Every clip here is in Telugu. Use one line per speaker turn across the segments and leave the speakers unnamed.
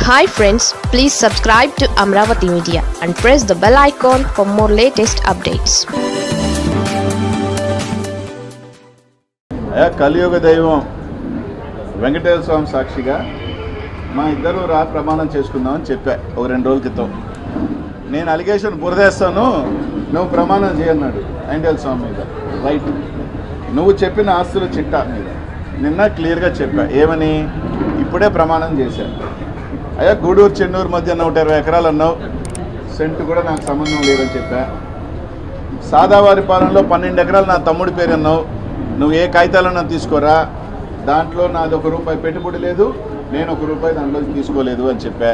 Hi friends please subscribe to Amaravati media and press the bell icon for more latest updates
అయ్యా కలియుగ దైవం వెంకటేశ్వర స్వామి సాక్షిగా మా ఇద్దరు రా ప్రమాణం చేసుకుందామని చెప్పా ఒక రెండు రోజుల క్రితం నేను అలిగేషన్ బురదేస్తాను నువ్వు ప్రమాణం చేయన్నాడు వెంకటేశ్వర స్వామి మీద రైట్ నువ్వు చెప్పిన ఆస్తుల చిట్టా మీద నిన్న క్లియర్గా చెప్పా ఏమని ఇప్పుడే ప్రమాణం చేశా అయ్యా గూడూరు చెన్నూరు మధ్య నూట ఇరవై ఎకరాలు అన్నావు సెంటు కూడా నాకు సంబంధం లేదని చెప్పా సాదావారి పాలనలో పన్నెండు ఎకరాలు నా తమ్ముడి పేరు అన్నావు నువ్వు ఏ కాగితాలన్నా తీసుకోరా దాంట్లో నాది ఒక రూపాయి పెట్టుబడి లేదు నేను ఒక రూపాయి దాంట్లో తీసుకోలేదు అని చెప్పా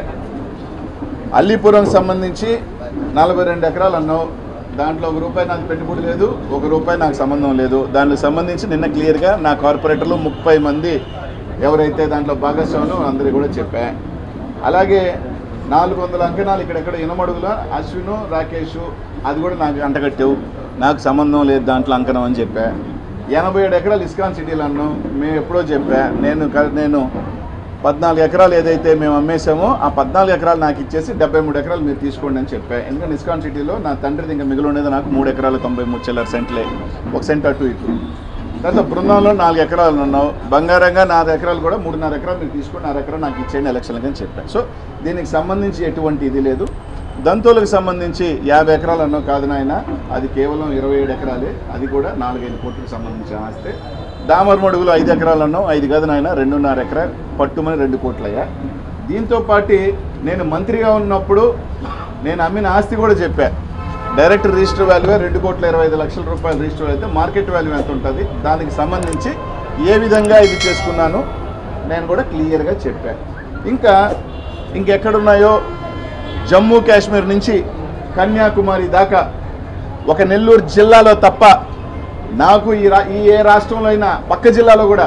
అల్లీపురం సంబంధించి నలభై రెండు ఎకరాలు అన్నావు దాంట్లో ఒక రూపాయి నాకు పెట్టుబడి లేదు ఒక రూపాయి నాకు సంబంధం లేదు దానికి సంబంధించి నిన్న క్లియర్గా నా కార్పొరేటర్లు ముప్పై మంది ఎవరైతే దాంట్లో భాగస్వాములు అందరికీ కూడా చెప్పా అలాగే నాలుగు వందల అంకణాలు ఇక్కడెక్కడ ఇనమడుగుల అశ్విను రాకేష్ అది కూడా నాకు అంటగట్టావు నాకు సంబంధం లేదు దాంట్లో అంకణం అని చెప్పా ఎనభై ఏడు ఎకరాలు ఇస్కాన్ సిటీలు అన్నాం మేము ఎప్పుడో చెప్పా నేను క- నేను పద్నాలుగు ఎకరాలు ఏదైతే మేము అమ్మేసామో ఆ పద్నాలుగు ఎకరాలు నాకు ఇచ్చేసి డెబ్బై మూడు ఎకరాలు మీరు తీసుకోండి అని చెప్పా ఎందుకంటే ఇస్కాన్ సిటీలో నా తండ్రిది ఇంకా మిగిలి ఉండేది నాకు మూడు ఎకరాలు తొంభై మూడు చిల్లర సెంట్లే ఒక సెంట్ అటు ఇటు తర్వాత బృందంలో నాలుగు ఎకరాలు ఉన్నావు బంగారంగా నాలుగు ఎకరాలు కూడా మూడున్నర ఎకరాలు మీరు తీసుకొని ఆరు ఎకరాలు నాకు ఇచ్చేయండి ఎలక్షన్కి అని చెప్పాను సో దీనికి సంబంధించి ఎటువంటి ఇది లేదు దంతోలకు సంబంధించి యాభై ఎకరాలు అన్నావు కాదు నాయన అది కేవలం ఇరవై ఏడు ఎకరాలే అది కూడా నాలుగైదు కోట్లకు సంబంధించిన ఆస్తే దామరమడుగులు ఐదు ఎకరాలు అన్నావు ఐదు కాదు నాయన రెండున్నర ఎకరా పట్టుమని రెండు కోట్లయ్యా దీంతో పాటు నేను మంత్రిగా ఉన్నప్పుడు నేను అమ్మిన ఆస్తి కూడా చెప్పా డైరెక్ట్ రిజిస్టర్ వాల్యూ రెండు కోట్ల ఇరవై ఐదు లక్షల రూపాయలు రిజిస్టర్ అయితే మార్కెట్ వాల్యూ ఎంత ఉంటుంది దానికి సంబంధించి ఏ విధంగా ఇది చేసుకున్నాను నేను కూడా క్లియర్గా చెప్పాను ఇంకా ఇంకెక్కడున్నాయో జమ్మూ కాశ్మీర్ నుంచి కన్యాకుమారి దాకా ఒక నెల్లూరు జిల్లాలో తప్ప నాకు ఈ రా ఈ ఏ రాష్ట్రంలో అయినా పక్క జిల్లాలో కూడా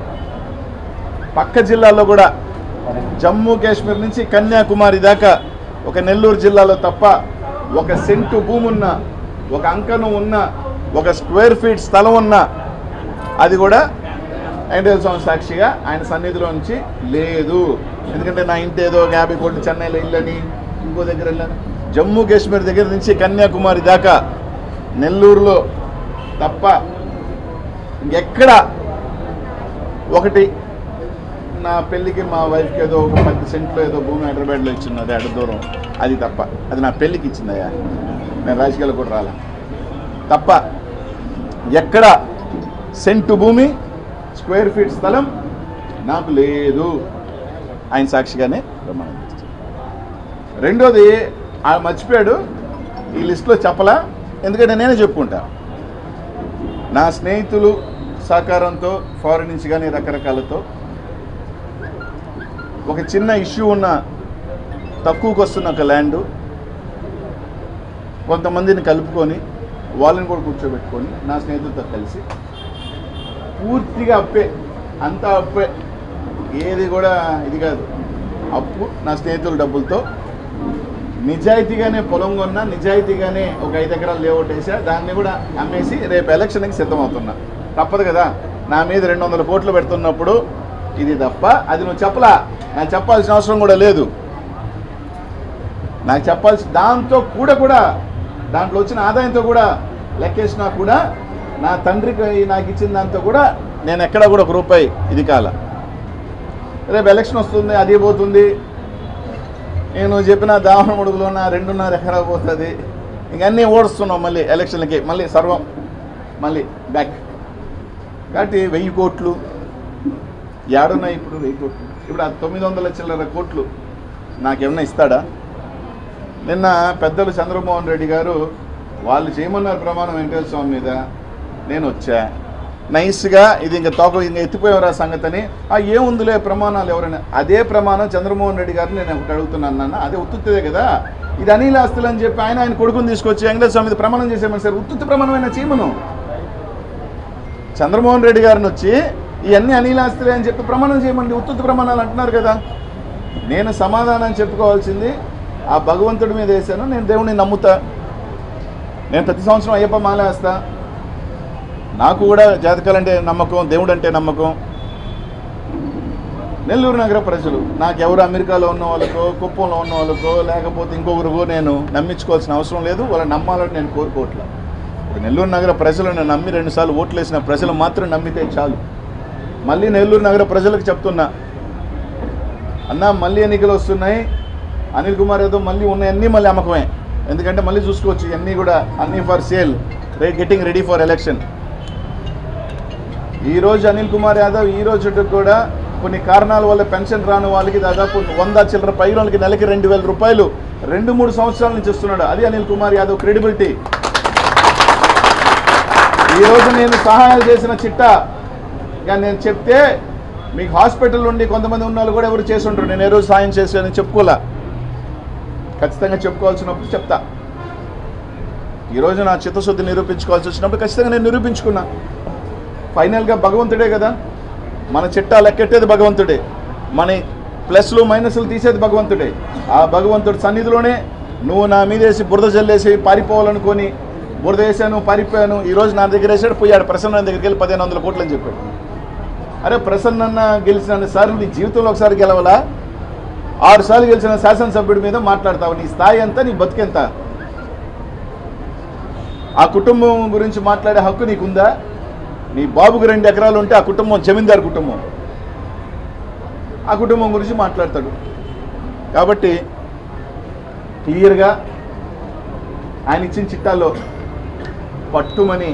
పక్క జిల్లాలో కూడా జమ్మూ కాశ్మీర్ నుంచి కన్యాకుమారి దాకా ఒక నెల్లూరు జిల్లాలో తప్ప ఒక సెంటు భూమి ఉన్న ఒక అంకణం ఉన్న ఒక స్క్వేర్ ఫీట్ స్థలం ఉన్న అది కూడా వెంకటేశ్వర స్వామి సాక్షిగా ఆయన సన్నిధిలో నుంచి లేదు ఎందుకంటే నా ఇంటి ఏదో ఒక యాభై కోట్లు చెన్నైలో ఇల్లని ఇంకో దగ్గర వెళ్ళాను జమ్మూ కాశ్మీర్ దగ్గర నుంచి కన్యాకుమారి దాకా నెల్లూరులో తప్ప ఇంకెక్కడ ఒకటి నా పెళ్ళికి మా వైఫ్కి ఏదో ఒక పది సెంట్లో ఏదో భూమి హైదరాబాద్లో ఇచ్చిన్నది అటు దూరం అది తప్ప అది నా పెళ్ళికి ఇచ్చిందయ్యా నేను రాజకీయాలు కూడా రాలా తప్ప ఎక్కడ సెంటు భూమి స్క్వేర్ ఫీట్ స్థలం నాకు లేదు ఆయన సాక్షిగానే ప్రమాణం చేస్తాను రెండోది ఆ మర్చిపోయాడు ఈ లిస్టులో చెప్పలా ఎందుకంటే నేనే చెప్పుకుంటా నా స్నేహితులు సహకారంతో ఫారిన్ నుంచి కానీ రకరకాలతో ఒక చిన్న ఇష్యూ ఉన్న తక్కువకు వస్తున్న ఒక ల్యాండు కొంతమందిని కలుపుకొని వాళ్ళని కూడా కూర్చోబెట్టుకొని నా స్నేహితులతో కలిసి పూర్తిగా అప్పే అంతా అప్పే ఏది కూడా ఇది కాదు అప్పు నా స్నేహితుల డబ్బులతో నిజాయితీగానే పొలం కొన్నా నిజాయితీగానే ఒక ఐదు ఎకరాలు లేఅవుట్ వేసా దాన్ని కూడా అమ్మేసి రేపు ఎలక్షన్కి సిద్ధమవుతున్నా తప్పదు కదా నా మీద రెండు వందల కోట్లు పెడుతున్నప్పుడు ఇది తప్ప అది నువ్వు చెప్పలా నాకు చెప్పాల్సిన అవసరం కూడా లేదు నాకు చెప్పాల్సి దాంతో కూడా కూడా దాంట్లో వచ్చిన ఆదాయంతో కూడా లెక్కేసినా కూడా నా తండ్రికి నాకు ఇచ్చిన దాంతో కూడా నేను ఎక్కడా కూడా ఒక రూపాయి ఇది కాల రేపు ఎలక్షన్ వస్తుంది అది పోతుంది నేను చెప్పిన దాహన ముడుగులో నా రెండున్నర ఎకరా పోతుంది ఇంకన్నీ ఓడుస్తున్నాం మళ్ళీ ఎలక్షన్లకి మళ్ళీ సర్వం మళ్ళీ బ్యాక్ కాబట్టి వెయ్యి కోట్లు ఏడున్నాయి ఇప్పుడు వెయ్యి కోట్లు ఇప్పుడు ఆ తొమ్మిది వందల చిల్లర కోట్లు నాకేమన్నా ఇస్తాడా నిన్న పెద్దలు చంద్రమోహన్ రెడ్డి గారు వాళ్ళు చేయమన్నారు ప్రమాణం వెంకటేశ్వర స్వామి మీద నేను వచ్చా నైస్గా ఇది ఇంకా తోక ఇంకా ఎత్తిపోయేవరా సంగతి అని ఆ ఏముందిలే ప్రమాణాలు ఎవరైనా అదే ప్రమాణం చంద్రమోహన్ రెడ్డి గారిని నేను ఒకటి అడుగుతున్నాను నాన్న అదే ఉత్తుత్తే కదా ఇది అనిల్ ఆస్తులు అని చెప్పి ఆయన ఆయన కొడుకుని తీసుకొచ్చి వెంకటేశ్వర స్వామి మీద ప్రమాణం చేసేమని సార్ ఉత్తుత్తి ప్రమాణమైన చీమను చంద్రమోహన్ రెడ్డి గారిని వచ్చి ఇవన్నీ అనిలాస్తులే అని చెప్పి ప్రమాణం చేయమండి ఉత్తుత్తి ప్రమాణాలు అంటున్నారు కదా నేను సమాధానం చెప్పుకోవాల్సింది ఆ భగవంతుడి మీద వేసాను నేను దేవుడిని నమ్ముతా నేను ప్రతి సంవత్సరం అయ్యప్ప మాల వేస్తా నాకు కూడా జాతకాలు అంటే నమ్మకం దేవుడు అంటే నమ్మకం నెల్లూరు నగర ప్రజలు నాకు ఎవరు అమెరికాలో ఉన్న వాళ్ళకో కుప్పంలో ఉన్న వాళ్ళకో లేకపోతే ఇంకొకరికో నేను నమ్మించుకోవాల్సిన అవసరం లేదు వాళ్ళు నమ్మాలని నేను కోరుకోవట్లేదు ఇప్పుడు నెల్లూరు నగర ప్రజలను నమ్మి రెండుసార్లు ఓట్లు వేసిన ప్రజలు మాత్రం నమ్మితే చాలు మళ్ళీ నెల్లూరు నగర ప్రజలకు చెప్తున్నా అన్న మళ్ళీ ఎన్నికలు వస్తున్నాయి అనిల్ కుమార్ యాదవ్ మళ్ళీ ఉన్నాయన్నీ మళ్ళీ అమ్మకమే ఎందుకంటే మళ్ళీ చూసుకోవచ్చు ఇవన్నీ కూడా అన్నీ ఫర్ సేల్ రే గెటింగ్ రెడీ ఫర్ ఎలక్షన్ ఈ రోజు అనిల్ కుమార్ యాదవ్ ఈ రోజు కూడా కొన్ని కారణాల వల్ల పెన్షన్ రాని వాళ్ళకి దాదాపు వంద చిల్లర పై వాళ్ళకి నెలకి రెండు వేల రూపాయలు రెండు మూడు సంవత్సరాల నుంచి ఇస్తున్నాడు అది అనిల్ కుమార్ యాదవ్ క్రెడిబిలిటీ ఈ రోజు నేను సహాయాలు చేసిన చిట్టా ఇక నేను చెప్తే మీకు హాస్పిటల్ నుండి కొంతమంది ఉన్న వాళ్ళు కూడా ఎవరు చేసి ఉంటారు నేను ఏ రోజు సాయం చేశానని చెప్పుకోలే ఖచ్చితంగా చెప్పుకోవాల్సినప్పుడు చెప్తా ఈరోజు నా చిత్తశుద్ధి నిరూపించుకోవాల్సి వచ్చినప్పుడు ఖచ్చితంగా నేను నిరూపించుకున్నా ఫైనల్గా భగవంతుడే కదా మన చిట్టా లెక్కెట్టేది భగవంతుడే మన ప్లస్లు మైనస్లు తీసేది భగవంతుడే ఆ భగవంతుడి సన్నిధిలోనే నువ్వు నా మీదేసి బురద జల్లేసి పారిపోవాలనుకొని బురద వేసాను పారిపోయాను ఈరోజు నా దగ్గర వేసాడు పోయాడు ప్రసన్న దగ్గరికి వెళ్ళి పదిహేను వందల కోట్లు అని చెప్పాడు అరే ప్రసన్న గెలిచిన సార్లు నీ జీవితంలో ఒకసారి గెలవలా ఆరు సార్లు గెలిచిన శాసనసభ్యుడి మీద మాట్లాడతావు నీ స్థాయి ఎంత నీ బతికెంత ఆ కుటుంబం గురించి మాట్లాడే హక్కు నీకుందా నీ బాబుకు రెండు ఎకరాలు ఉంటే ఆ కుటుంబం జమీందారు కుటుంబం ఆ కుటుంబం గురించి మాట్లాడతాడు కాబట్టి క్లియర్గా ఆయన ఇచ్చిన చిట్టాల్లో పట్టుమని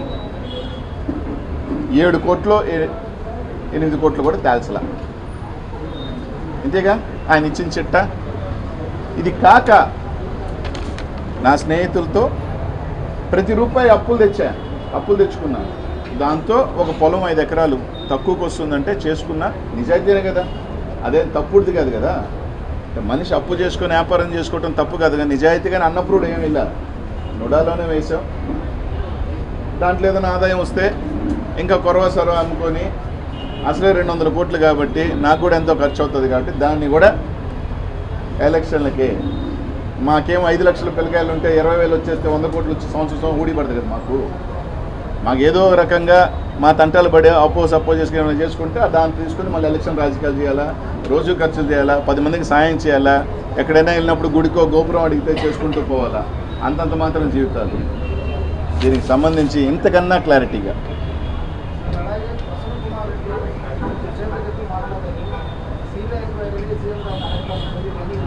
ఏడు కోట్లు ఏ- ఎనిమిది కోట్లు కూడా తేల్చలా ఇంతేగా ఆయన ఇచ్చిన చిట్ట ఇది కాక నా స్నేహితులతో ప్రతి రూపాయి అప్పులు తెచ్చా అప్పులు తెచ్చుకున్నా దాంతో ఒక పొలం ఐదు ఎకరాలు తక్కువకి వస్తుందంటే చేసుకున్నా నిజాయితీనే కదా అదేం తప్పుడుది కాదు కదా అంటే మనిషి అప్పు చేసుకొని వ్యాపారం చేసుకోవటం తప్పు కాదు కానీ నిజాయితీగానే అన్నప్పుడు ఏమి ఇలా నుడాలోనే వేసాం దాంట్లో ఏదైనా ఆదాయం వస్తే ఇంకా కొరవ సొరవ అమ్ముకొని అసలే రెండు వందల కోట్లు కాబట్టి నాకు కూడా ఎంతో ఖర్చు అవుతుంది కాబట్టి దాన్ని కూడా ఎలక్షన్లకి మాకేం ఐదు లక్షల పిల్లకాయలు ఉంటే ఇరవై వేలు వచ్చేస్తే వంద కోట్లు వచ్చి సంవత్సరం సంవత్సరం ఊడి పడుతుంది కదా మాకు మాకు ఏదో ఒక రకంగా మా తంటాలు పడే అప్పో సప్పో చేసుకుని ఏమైనా చేసుకుంటే ఆ దాన్ని తీసుకుని మళ్ళీ ఎలక్షన్ రాజకీయాలు చేయాలా రోజు ఖర్చులు చేయాలా పది మందికి సాయం చేయాలా ఎక్కడైనా వెళ్ళినప్పుడు గుడికో గోపురం అడిగితే చేసుకుంటూ పోవాలా అంతంత మాత్రం జీవితాలు దీనికి సంబంధించి ఇంతకన్నా క్లారిటీగా
అలాగే ప్రసన్న కుమార్ రెడ్డి విజయం రెడ్డి మాట్లాడారు సిబిఐ ఎంక్వైరీ సీఎం హైదరాబాద్ ఇవన్నీ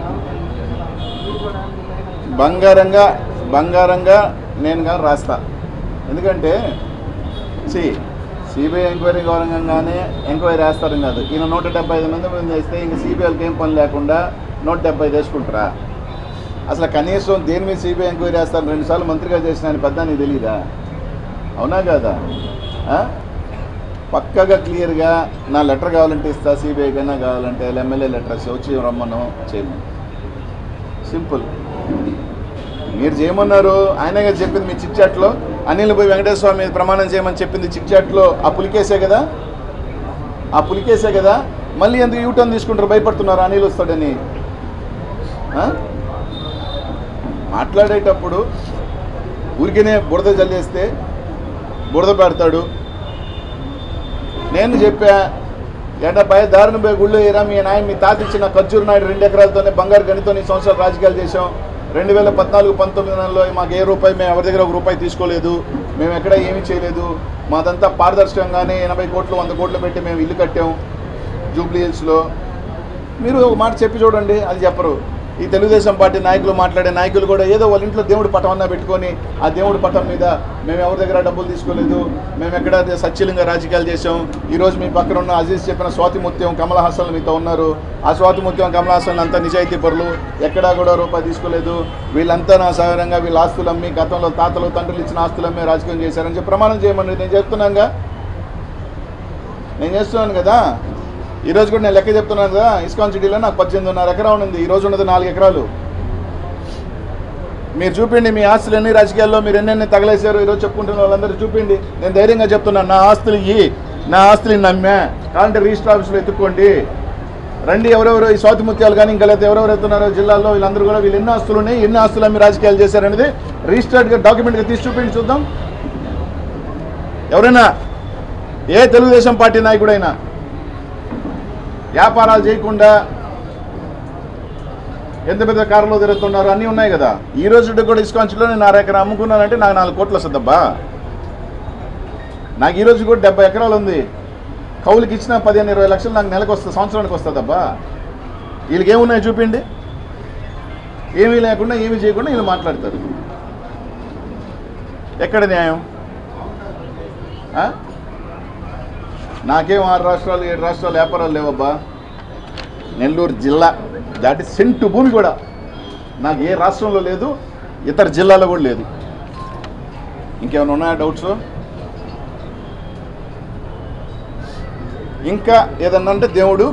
రావాలి
బంగారంగా బంగారంగా నేను కానీ రాస్తా ఎందుకంటే సి సిబిఐ ఎంక్వైరీ గౌరవంగానే ఎంక్వైరీ వేస్తారని కాదు ఈయన నూట డెబ్బై ఐదు మంది మంది వేస్తే ఇంక సిబిఐకి ఏం పని లేకుండా నూట డెబ్బై ఐదు వేసుకుంటారా అసలు కనీసం దేని మీద సిబిఐ ఎంక్వైరీ వేస్తారు రెండుసార్లు మంత్రిగా చేసిన ఆయన పెద్ద నీకు తెలీదా అవునా కాదా ఆ? పక్కగా క్లియర్గా నా లెటర్ కావాలంటే ఇస్తా సిబిఐ కన్నా కావాలంటే ఎమ్మెల్యే లెటర్ ఇస్తా, వచ్చి రమ్మను చేయమని సింపుల్ మీరు చేయమన్నారు ఆయనే కదా చెప్పింది మీ చిక్ చాట్లో అనిల్ పోయి వెంకటేశ్వర స్వామి మీద ప్రమాణం చేయమని చెప్పింది చిక్ చాట్లో ఆ పులికేసే కదా ఆ పులికేసే కదా మళ్ళీ ఎందుకు యూటర్న్ తీసుకుంటారు భయపడుతున్నారు అనిల్ వస్తాడని ఆ? మాట్లాడేటప్పుడు ఊరికనే బురద జల్లేస్తే బురద పెడతాడు నేను చెప్పా ఏంటా భయ దారుణ పోయి గుళ్ళు ఏరా మీ నాయన మీ తాత ఇచ్చిన ఖర్జూరు నాయుడు రెండు ఎకరాలతోనే బంగారు గనితో ఈ సంవత్సరాలు రాజకీయాలు చేసాం రెండు వేల పద్నాలుగు పంతొమ్మిది నెలలో మాకు ఏ రూపాయి మేము ఎవరి దగ్గర ఒక రూపాయి తీసుకోలేదు మేము ఎక్కడ ఏమీ చేయలేదు మాదంతా పారదర్శకంగానే ఎనభై కోట్లు వంద కోట్లు పెట్టి మేము ఇల్లు కట్టాం జూబ్లీ హిల్స్లో మీరు ఒక మాట చెప్పి చూడండి అది చెప్పరు ఈ తెలుగుదేశం పార్టీ నాయకులు మాట్లాడే నాయకులు కూడా ఏదో వాళ్ళ ఇంట్లో దేవుడి పటం అన్నా పెట్టుకొని ఆ దేవుడి పటం మీద మేము ఎవరి దగ్గర డబ్బులు తీసుకోలేదు మేము ఎక్కడ సచ్చీలంగా రాజకీయాలు చేసాం ఈరోజు మీ పక్కన ఉన్న అజీజ్ చెప్పిన స్వాతి ముత్యం కమల్ హాసన్ మీతో ఉన్నారు ఆ స్వాతి ముత్యం కమల్ హాసన్ అంతా నిజాయితీ పరులు ఎక్కడా కూడా రూపాయి తీసుకోలేదు వీళ్ళంతా నా సహాయంగా వీళ్ళ ఆస్తులు అమ్మి గతంలో తాతలు తండ్రులు ఇచ్చిన ఆస్తులు అమ్మి రాజకీయం చేశారని చెప్పి ప్రమాణం చేయమని నేను చెప్తున్నాగా నేను చేస్తున్నాను కదా ఈ రోజు కూడా నేను లెక్క చెప్తున్నాను కదా ఇస్కాన్ సిటీలో నాకు పద్దెనిమిదిన్నర ఎకరా ఉంది ఈ రోజు ఉన్నది నాలుగు ఎకరాలు మీరు చూపిండి మీ ఆస్తులు ఎన్ని రాజకీయాల్లో మీరు ఎన్నెన్ని తగలేశారు ఈరోజు చెప్పుకుంటున్న వాళ్ళందరూ చూపిండి నేను ధైర్యంగా చెప్తున్నాను నా ఆస్తులు ఇవి నా ఆస్తులు ఇన్ని నమ్మా కావాలంటే రిజిస్టర్ ఆఫీసులో ఎత్తుక్కోండి రండి ఎవరెవరు ఈ స్వాతి ముత్యాలు కానీ ఇంకా లేకపోతే ఎవరెవరు ఎత్తున్నారో జిల్లాల్లో వీళ్ళందరూ కూడా వీళ్ళు ఎన్ని ఆస్తులు ఉన్నాయి ఎన్ని ఆస్తులు అమ్మి రాజకీయాలు చేశారనేది రిజిస్టర్డ్గా డాక్యుమెంట్గా తీసి చూపిండి చూద్దాం ఎవరైనా ఏ తెలుగుదేశం పార్టీ నాయకుడైనా వ్యాపారాలు చేయకుండా ఎంత పెద్ద కారులో తిరుగుతున్నారు అన్నీ ఉన్నాయి కదా ఈ రోజు కూడా ఇస్కాన్స్లో నేను అర ఎకరా అమ్ముకున్నానంటే నాకు నాలుగు కోట్లు వస్తుందబ్బా నాకు ఈ రోజు కూడా డెబ్బై ఎకరాలు ఉంది కౌలుకి ఇచ్చిన పదిహేను ఇరవై లక్షలు నాకు నెలకు వస్తుంది సంవత్సరానికి వస్తుందబ్బా వీళ్ళకి ఏమున్నాయి చూపిండి ఏమీ లేకుండా ఏమీ చేయకుండా వీళ్ళు మాట్లాడతారు ఎక్కడ న్యాయం ఆ? నాకేం ఆరు రాష్ట్రాలు ఏడు రాష్ట్రాలు వ్యాపారాలు లేవబ్బా నెల్లూరు జిల్లా దాటి సెంటు భూమి కూడా నాకు ఏ రాష్ట్రంలో లేదు ఇతర జిల్లాలో కూడా లేదు ఇంకేమైనా ఉన్నాయా డౌట్స్ ఇంకా ఏదన్నా అంటే దేవుడు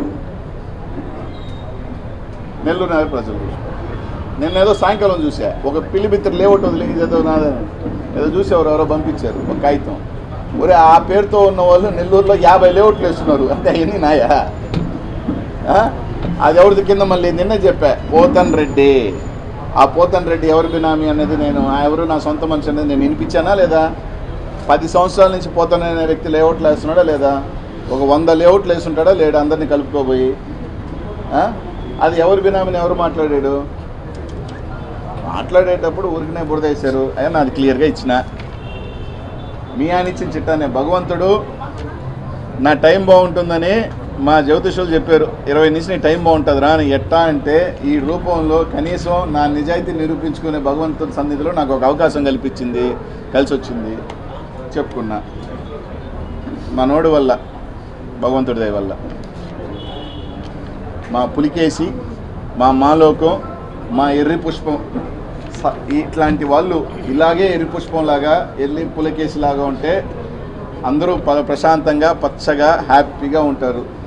నెల్లూరు నగర ప్రజలు నిన్న ఏదో సాయంకాలం చూసా ఒక పిల్లిబిత్తిరి లేఅవుట్ వదిలి ఏదో నా ఏదో చూసి ఎవరు ఎవరో పంపించారు ఒక కాగితం ఒరే ఆ పేరుతో ఉన్న వాళ్ళు నెల్లూరులో యాభై లేఅవుట్లు వేస్తున్నారు అంటే అవన్నీ నాయా ఆ? అది ఎవరిది కింద మళ్ళీ నిన్న చెప్పా పోతన్ రెడ్డి ఆ పోతన్ రెడ్డి ఎవరి బినామీ అనేది నేను ఆ ఎవరు నా సొంత మనిషి అనేది నేను వినిపించానా లేదా పది సంవత్సరాల నుంచి పోతన్ అనే వ్యక్తి లేఅవుట్లు వేస్తున్నాడా లేదా ఒక వంద లేఅవుట్లు వేస్తుంటాడా లేడా అందరినీ కలుపుకోబోయి ఆ? అది ఎవరి బినామీని ఎవరు మాట్లాడాడు మాట్లాడేటప్పుడు ఊరికనే బురద వేశారు అయ్యా నాది క్లియర్గా ఇచ్చిన మీ ఆయన ఇచ్చిన చిట్టానే భగవంతుడు నా టైం బాగుంటుందని మా జ్యోతిషులు చెప్పారు ఇరవై నుంచి నీ టైం బాగుంటుందిరా అని ఎట్టా అంటే ఈ రూపంలో కనీసం నా నిజాయితీ నిరూపించుకునే భగవంతుడి సన్నిధిలో నాకు ఒక అవకాశం కల్పించింది కలిసి వచ్చింది చెప్పుకున్నా మనోడి వల్ల భగవంతుడి దయ వల్ల మా పులికేసి మా మాలోకం మా ఎర్రి పుష్పం స- ఇట్లాంటి వాళ్ళు ఇలాగే ఎర్రి పుష్పం లాగా ఎర్రి పులకేసి లాగా ఉంటే అందరూ ప- ప్రశాంతంగా పచ్చగా హ్యాపీగా ఉంటారు